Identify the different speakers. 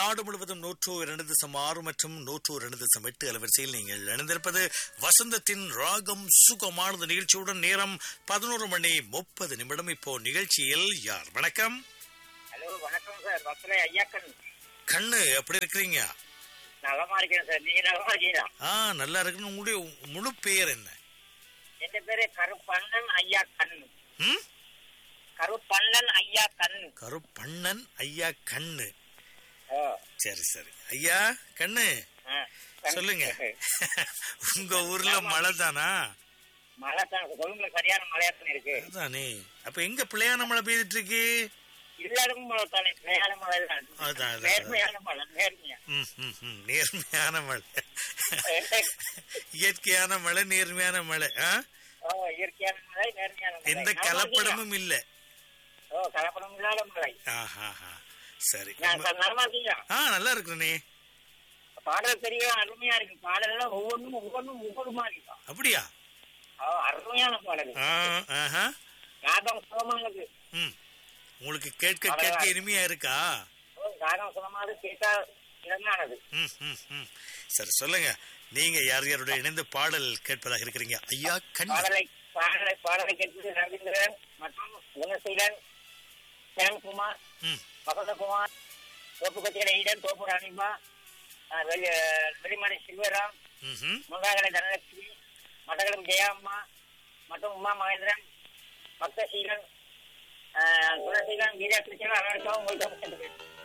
Speaker 1: நாடு முழுவதும் நூற்று இரண்டு தசம் ஆறு மற்றும் நூற்று இரண்டு தசம் எட்டு அலைவரிசையில் நீங்கள் இணைந்திருப்பது வசந்தத்தின் ராகம் சுகமானது நிகழ்ச்சியுடன் நேரம் பதினோரு மணி முப்பது நிமிடம் இப்போ நிகழ்ச்சியில் யார் வணக்கம்
Speaker 2: ஹலோ வணக்கம் சார் பக்தரை ஐயாக்கன்
Speaker 1: கண்ணு எப்படி இருக்கிறீங்க
Speaker 2: நலமா இருக்கேன் சார் நீங்க நலமா இருக்கீங்களா
Speaker 1: ஆ நல்லா இருக்குன்னு உங்களுடைய முழு பெயர் என்ன
Speaker 2: என் பேரு கருப்பண்ணன் ஐயா கண்
Speaker 1: ம்
Speaker 2: கருப்பண்ணன் ஐயா கண்
Speaker 1: கருப்பண்ணன் ஐயா கண்ணு
Speaker 2: ஓ,
Speaker 1: சரி சரி ஐயா கண்ணு
Speaker 2: ஆ, கண்.
Speaker 1: சொல்லுங்க உங்க ஊர்ல மழை தானா
Speaker 2: மழை தான் சொல்லுங்க சரியான மழையாத்தான் இருக்கு
Speaker 1: அதானே அப்ப எங்க பிள்ளையான மழை பெய்துட்டு இருக்கு
Speaker 2: எல்லாரும் மழை தானே நேர மழை தான்
Speaker 1: அதான், அதான்.
Speaker 2: நேர்மையான மழை நேர்மையா
Speaker 1: ம், ம், ம். நேர்மையான மழை இயற்கையான மழை நேர்மையான மழை ஆ?
Speaker 2: ஓ இயற்கையான மழை நேர்மையான மழை
Speaker 1: எந்த
Speaker 2: நலமா
Speaker 1: கலப்படமும் இல்ல
Speaker 2: இருக்கீங்களா? ஓ கலப்படம் இல்லாத மழை
Speaker 1: ஆஹாஹா. சரி
Speaker 2: நான் சார் நலமா இருக்கீங்களா
Speaker 1: ஆ நல்லா இருக்கிறனே
Speaker 2: பாடல் தெரியும் அருமையா இருக்கு பாடல் எல்லாம் ஒவ்வொன்றும் ஒவ்வொன்றும் ஒவ்வொருமா இருக்கும்
Speaker 1: அப்படியா
Speaker 2: ஓ அருமையான பாடல்
Speaker 1: ஆ, ஆஹா.
Speaker 2: ராகம் சுகமானது
Speaker 1: ம். உங்களுக்கு கேட்க கேட்க இனிமையா இருக்கா
Speaker 2: ஓ, ராகம் சுகமானது கேட்டா இளமையானது
Speaker 1: ம், ம், ம். சரி சொல்லுங்க நீங்க யார் யாரோட இணைந்து பாடல் கேட்பதாக இருக்கிறீங்க ஐயா கண்ணு
Speaker 2: பாடலை பாடலை பாடலை கேட்பது ரவீந்திரன் மற்றும் குணசீலன் சேம்குமார்
Speaker 1: ம்.
Speaker 2: வசந்தகுமார் தோப்பு கத்திர ஈடன் தோப்பு அனிமா வெளி வெளிமணி சில்வராம்
Speaker 1: ம்ஹும்.
Speaker 2: முந்தாகலை தனலட்சுமி மட்டக்களம் ஜெயாம்மா மற்றும் உமா மகேந்திரன் பக்தசீலன் குணசீலன் கீதா கிருஷ்ணன் அனைவருக்கும் உங்களுக்கு